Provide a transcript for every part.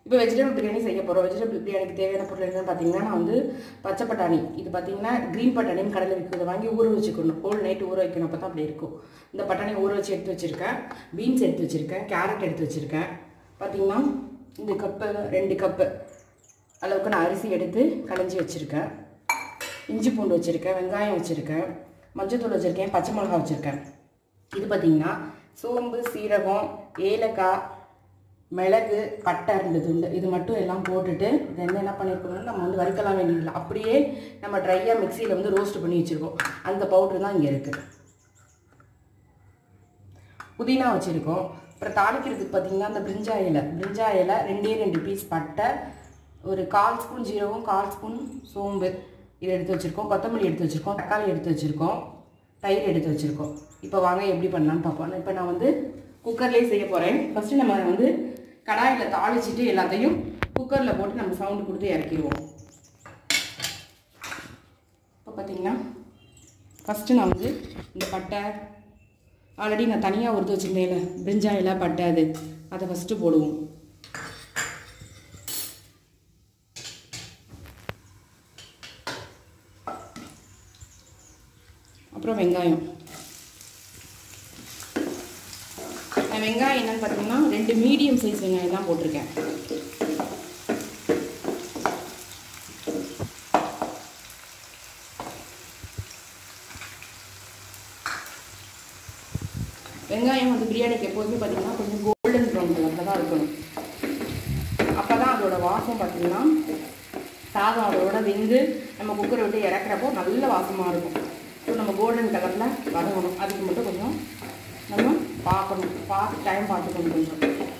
இப்போ வெஜிடபிள் பிரியாணி செய்ய போகிறோம் வெஜிடபிள் பிரியாணிக்கு தேவையான பொருள் என்னன்னு பார்த்தீங்கன்னா நான் வந்து பச்சை பட்டாணி இது பார்த்தீங்கன்னா க்ரீன் பட்டாணின்னு கடையில் விற்கிறத வாங்கி ஊற வச்சுக்கணும் ஹோல் நைட் ஊற வைக்கணும் அப்போ தான் அப்படி இருக்கும் இந்த பட்டாணி ஊற வச்சு எடுத்து வச்சுருக்கேன் பீன்ஸ் எடுத்து வச்சுருக்கேன் கேரட் எடுத்து வச்சுருக்கேன் பார்த்தீங்கன்னா இந்த கப்பு ரெண்டு கப்பு அளவுக்கு நான் அரிசி எடுத்து களைஞ்சி வச்சுருக்கேன் இஞ்சி பூண்டு வச்சுருக்கேன் வெங்காயம் வச்சுருக்கேன் மஞ்சத்தூள் வச்சுருக்கேன் பச்சை மிளகாய் வச்சுருக்கேன் இது பார்த்தீங்கன்னா சோம்பு சீரகம் ஏலக்காய் மிளகு பட்டை ரெண்டு துண்டு இது மட்டும் எல்லாம் போட்டுட்டு இது என்ன என்ன பண்ணியிருக்கோம்னா நம்ம வந்து வறுக்கலாம் வேண்டியதில்லை அப்படியே நம்ம ட்ரையாக மிக்சியில் வந்து ரோஸ்ட் பண்ணி வச்சுருக்கோம் அந்த பவுட்ரு தான் இங்கே இருக்குது புதினா வச்சுருக்கோம் அப்புறம் தாளிக்கிறதுக்கு பார்த்தீங்கன்னா அந்த பிரிஞ்சா இலை பிரிஞ்சா இலை ரெண்டே ரெண்டு பீஸ் பட்டை ஒரு கால் ஸ்பூன் ஜீரகம் கால் ஸ்பூன் சோம்பு இதை எடுத்து வச்சுருக்கோம் கொத்தமல்லி எடுத்து வச்சுருக்கோம் தக்காளி எடுத்து வச்சுருக்கோம் தயிர் எடுத்து வச்சுருக்கோம் இப்போ வாங்க எப்படி பண்ணலான்னு பார்ப்போம் இப்போ நான் வந்து குக்கர்லேயே செய்ய போகிறேன் ஃபஸ்ட்டு நம்ம வந்து கடாயில் தாளிச்சிட்டு எல்லாத்தையும் குக்கரில் போட்டு நம்ம சவுண்டு கொடுத்து இறக்கிடுவோம் இப்போ பார்த்தீங்கன்னா ஃபஸ்ட்டு நான் வந்து இந்த பட்டை ஆல்ரெடி நான் தனியாக உறுத்து வச்சுருந்தேன்ல பிரிஞ்சா இலை பட்டை அது அதை ஃபஸ்ட்டு போடுவோம் அப்புறம் வெங்காயம் நான் வெங்காயம் என்னன்னு பார்த்தீங்கன்னா ரெண்டு மீடியம் சைஸ் வெங்காயம் தான் போட்டிருக்கேன் வெங்காயம் வந்து பிரியாணிக்கு எப்போதுமே பார்த்தீங்கன்னா கொஞ்சம் கோல்டன் ப்ரௌன் கலரில் தான் இருக்கணும் அப்போ தான் அதோட வாசம் பார்த்தீங்கன்னா சாதம் அதோட வெந்து நம்ம குக்கரை விட்டு இறக்குறப்போ நல்ல வாசமாக இருக்கும் ஸோ நம்ம கோல்டன் கலரில் வதங்கணும் அதுக்கு மட்டும் கொஞ்சம் நம்ம பார்க்கணும் பார்த்து டைம் பார்த்துக்கணும் கொஞ்சம்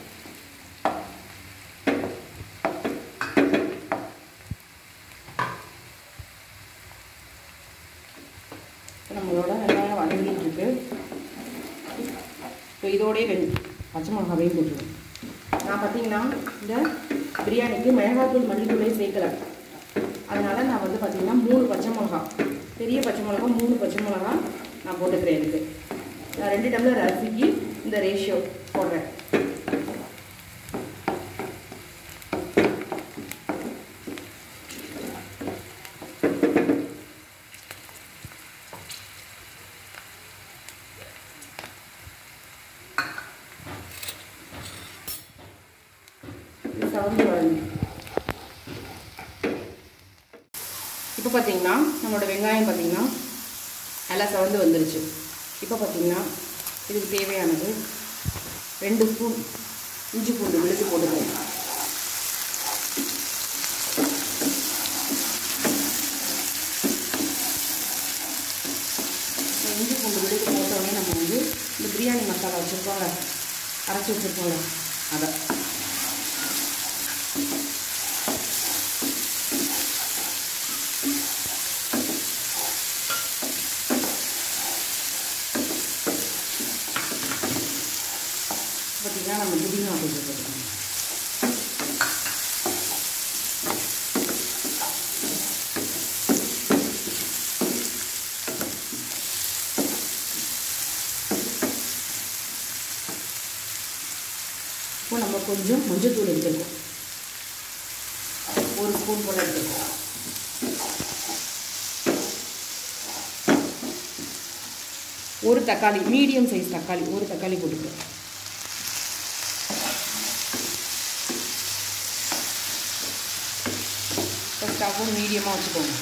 இப்போ நம்மளோட வெங்காயம் வதங்கிட்டு இருக்கு இப்போ இதோடய வெங் பச்சை மிளகாவையும் போட்டுருவோம் நான் பார்த்தீங்கன்னா இந்த பிரியாணிக்கு மிளகாத்தூள் மல்லித்தூளே சேர்க்கலை அதனால் நான் வந்து பார்த்தீங்கன்னா மூணு பச்சை மிளகா பெரிய பச்சை மிளகா மூணு பச்சை மிளகா நான் போட்டுக்கிறேன் இதுக்கு நான் ரெண்டு டம்ளர் அரிசிக்கு இந்த ரேஷியோ போடுறேன் சவுண்டு வரணும் இப்போ பார்த்தீங்கன்னா நம்மளோட வெங்காயம் பார்த்தீங்கன்னா நல்லா சவந்து வந்துருச்சு இப்போ பார்த்தீங்கன்னா இதுக்கு தேவையானது ரெண்டு ஸ்பூன் இஞ்சி பூண்டு விழுது போட்டுக்கிறேன் இஞ்சி பூண்டு விழுது போட்டோடனே நம்ம வந்து இந்த பிரியாணி மசாலா வச்சுருக்கோங்க அரைச்சி வச்சுருக்கோங்க அதை பார்த்தீங்கன்னா நம்ம புதினா போட்டுருக்கோம் இப்போ நம்ம கொஞ்சம் மஞ்சத்தூள் எடுத்துருக்கோம் ஒரு ஸ்பூன் போல் எடுத்துருக்கோம் ஒரு தக்காளி மீடியம் சைஸ் தக்காளி ஒரு தக்காளி போட்டுக்கிறோம் ஸ்டவ்வும் மீடியமாக வச்சுக்கோங்க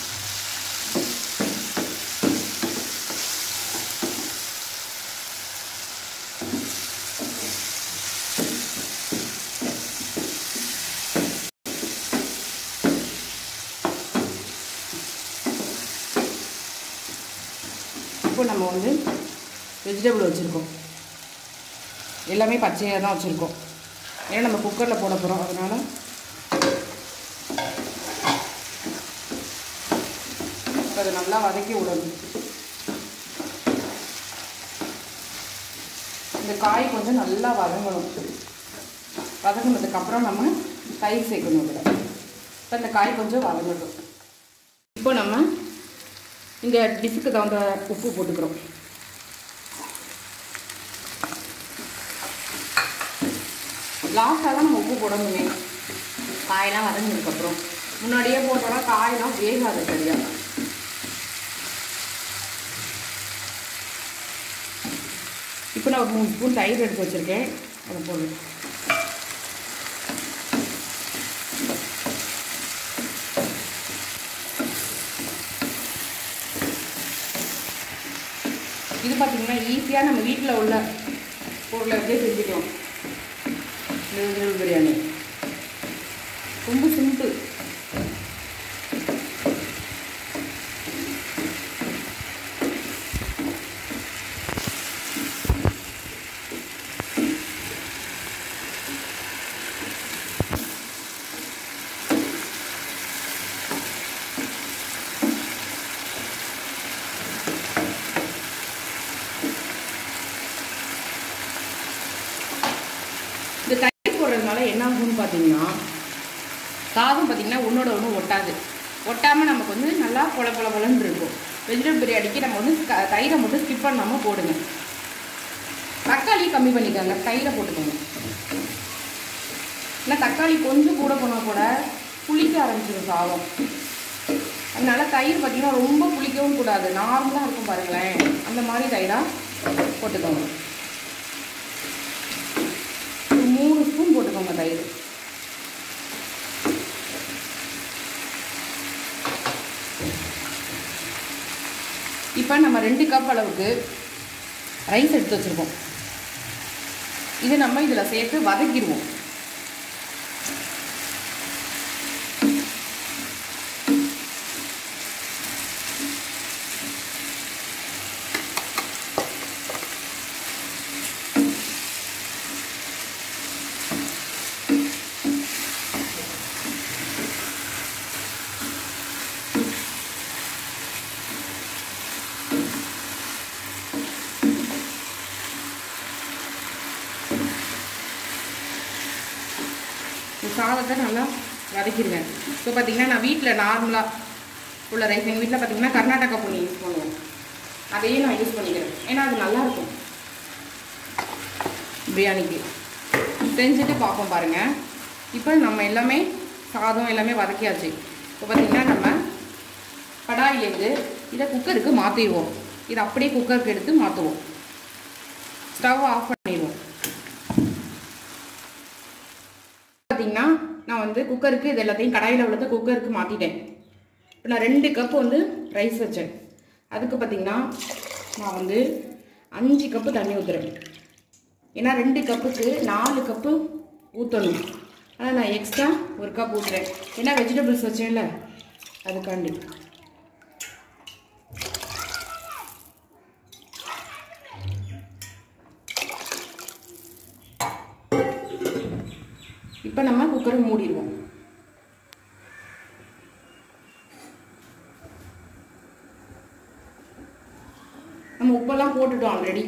இப்போ நம்ம வந்து வெஜிடபிள் வச்சுருக்கோம் எல்லாமே பச்சையாக தான் வச்சுருக்கோம் ஏன்னா நம்ம குக்கரில் போட போகிறோம் அதனால் அதை நல்லா வதக்கி விடணும் இந்த காய் கொஞ்சம் நல்லா வதங்கணும் வதங்கினதுக்கப்புறம் நம்ம தயிர் சேர்க்கணும் இதில் இப்போ இந்த காய் கொஞ்சம் வதங்கட்டும் இப்போ நம்ம இந்த டிஷ்ஷுக்கு தகுந்த உப்பு போட்டுக்கிறோம் லாஸ்ட்டாக தான் நம்ம உப்பு போடணுமே காயெல்லாம் வதங்கினதுக்கப்புறம் முன்னாடியே போட்டோம்னா காயெல்லாம் வேகாது சரியா இப்போ நான் ஒரு மூணு ஸ்பூன் தயிர் எடுத்து வச்சுருக்கேன் அதை போடுறேன் இது பார்த்தீங்கன்னா ஈஸியாக நம்ம வீட்டில் உள்ள பொருளை வச்சே செஞ்சுக்கலாம் இந்த வெஜிடபிள் பிரியாணி ரொம்ப சிம்பிள் இந்த தயிர் போடுறதுனால என்ன ஆகும்னு பார்த்தீங்கன்னா சாதம் பார்த்தீங்கன்னா ஒன்றோட ஒன்று ஒட்டாது ஒட்டாமல் நமக்கு வந்து நல்லா பொல பொல பொலன்னு இருக்கும் வெஜிடபிள் பிரியாணிக்கு நம்ம வந்து க- தயிரை மட்டும் ஸ்கிப் பண்ணாமல் போடுங்க தக்காளி கம்மி பண்ணிக்கோங்க தயிரை போட்டுக்கோங்க ஏன்னா தக்காளி கொஞ்சம் கூட போனால் கூட புளிக்க ஆரம்பிச்சிடும் சாதம் அதனால தயிர் பார்த்தீங்கன்னா ரொம்ப புளிக்கவும் கூடாது நார்மலாக இருக்கும் பாருங்களேன் அந்த மாதிரி தயிராக போட்டுக்கோங்க ஒரு மூணு ஸ்பூன் போட்டுக்கோங்க தயிர் இப்போ நம்ம ரெண்டு கப் அளவுக்கு ரைஸ் எடுத்து வச்சுருக்கோம் இதை நம்ம இதில் சேர்த்து வதக்கிடுவோம் இந்த சாதத்தை நல்லா வதக்கிடுங்க இப்போ பார்த்தீங்கன்னா நான் வீட்டில் நார்மலாக உள்ள ரைஸ் எங்கள் வீட்டில் பார்த்தீங்கன்னா கர்நாடகா பொண்ணு யூஸ் பண்ணுவோம் அதையே நான் யூஸ் பண்ணிக்கிறேன் ஏன்னா அது நல்லா இருக்கும் பிரியாணிக்கு செஞ்சுட்டு பார்ப்போம் பாருங்கள் இப்போ நம்ம எல்லாமே சாதம் எல்லாமே வதக்கியாச்சு இப்போ பார்த்தீங்கன்னா நம்ம கடாயிலேருந்து இதை குக்கருக்கு மாற்றிடுவோம் இதை அப்படியே குக்கருக்கு எடுத்து மாற்றுவோம் ஸ்டவ் ஆஃப் பண்ணிடுவோம் பார்த்தீங்கன்னா நான் வந்து குக்கருக்கு இது எல்லாத்தையும் கடாயில் உள்ளதை குக்கருக்கு மாற்றிட்டேன் இப்போ நான் ரெண்டு கப் வந்து ரைஸ் வச்சேன் அதுக்கு பார்த்தீங்கன்னா நான் வந்து அஞ்சு கப்பு தண்ணி ஊற்றுறேன் ஏன்னா ரெண்டு கப்புக்கு நாலு கப்பு ஊற்றணும் ஆனால் நான் எக்ஸ்ட்ரா ஒரு கப் ஊற்றுறேன் ஏன்னா வெஜிடபிள்ஸ் வச்சேன்ல அதுக்காண்டி இப்போ நம்ம குக்கரை மூடிடுவோம் நம்ம உப்பெல்லாம் போட்டுட்டோம் ஆல்ரெடி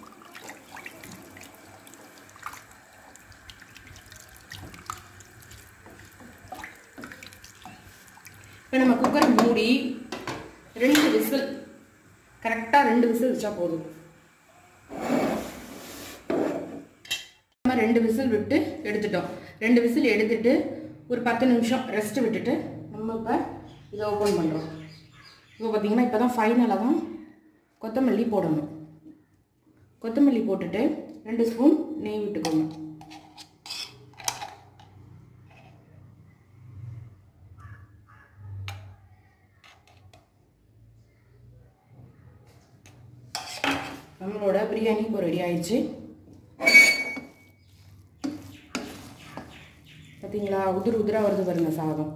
இப்போ நம்ம குக்கரை மூடி ரெண்டு விசில் கரெக்டாக ரெண்டு விசில் வச்சா போதும் நம்ம ரெண்டு விசில் விட்டு எடுத்துட்டோம் ரெண்டு விசில் எடுத்துட்டு ஒரு பத்து நிமிஷம் ரெஸ்ட் விட்டுட்டு நம்ம இப்போ இதை ஓப்பன் பண்ணுறோம் இப்போ பார்த்தீங்கன்னா இப்போ தான் ஃபைனலாக தான் கொத்தமல்லி போடணும் கொத்தமல்லி போட்டுட்டு ரெண்டு ஸ்பூன் நெய் விட்டுக்கோங்க நம்மளோட பிரியாணி இப்போ ரெடி ஆயிடுச்சு பார்த்தீங்களா உதிர் உதிரா வருது பாருங்க சாதம்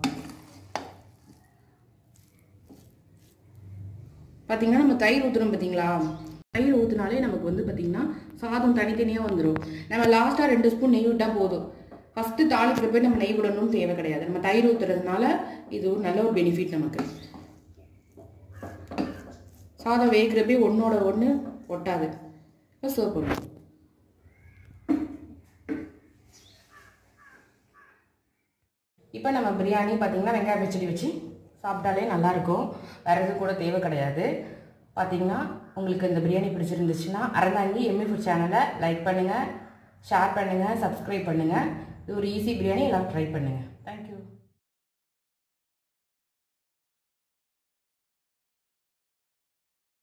பார்த்தீங்கன்னா நம்ம தயிர் ஊற்றுறோம் பார்த்தீங்களா தயிர் ஊற்றினாலே நமக்கு வந்து பார்த்தீங்கன்னா சாதம் தனித்தனியாக வந்துடும் நம்ம லாஸ்ட்டாக ரெண்டு ஸ்பூன் நெய் விட்டால் போதும் ஃபஸ்ட்டு தாளிக்கிற போய் நம்ம நெய் விடணும்னு தேவை கிடையாது நம்ம தயிர் ஊற்றுறதுனால இது ஒரு நல்ல ஒரு பெனிஃபிட் நமக்கு சாதம் வேகிறப்பே ஒன்றோட ஒன்று ஒட்டாது இப்போ சர்வ் பண்ணுவோம் இப்போ நம்ம பிரியாணி பார்த்தீங்கன்னா வெங்காய பச்சடி வச்சு சாப்பிட்டாலே நல்லாயிருக்கும் வேறு எதுவும் கூட தேவை கிடையாது பார்த்தீங்கன்னா உங்களுக்கு இந்த பிரியாணி பிடிச்சிருந்துச்சுன்னா அறந்தாங்கி எம்மி ஃபுட் சேனலை லைக் பண்ணுங்கள் ஷேர் பண்ணுங்கள் சப்ஸ்கிரைப் பண்ணுங்கள் இது ஒரு ஈஸி பிரியாணி எல்லாம் ட்ரை பண்ணுங்கள் தேங்க்யூ தேங்க்யூ